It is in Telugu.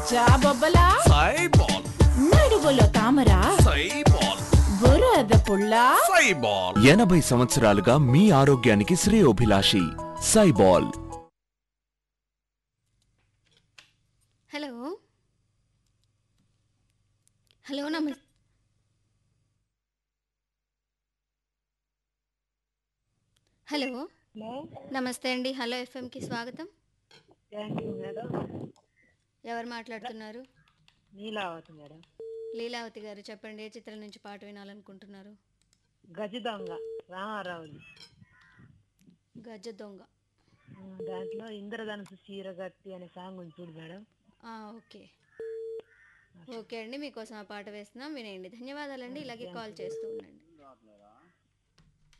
జాబొబ్బలా సైబాల్ నడువులో తామర సైబాల్ బురద పుల్ల సైబాల్ ఎనభై సంవత్సరాలుగా మీ ఆరోగ్యానికి శ్రేయోభిలాషి సైబాల్ హలో హలో నమస్తే హలో హలో నమస్తే అండి హలో ఎఫ్ఎంకి స్వాగతం థ్యాంక్ యూ మేడం ఎవరు మాట్లాడుతున్నారు నీలావతి మేడం లీలావతి గారు చెప్పండి ఏ చిత్రం నుంచి పాట వినాలనుకుంటున్నారు గజ దొంగ రామారావుది గజ దొంగ ఆ, దాంట్లో ఇంద్రధనుసు చీరగట్టి అనే సాంగ్ ఉంది చూడు మేడం ఆ, ఓకే ఓకే అండి మీకోసం ఆ పాట వేస్తున్నాం వినేయండి ధన్యవాదాలండి ఇలాగే కాల్ చేస్తూ ఉండండి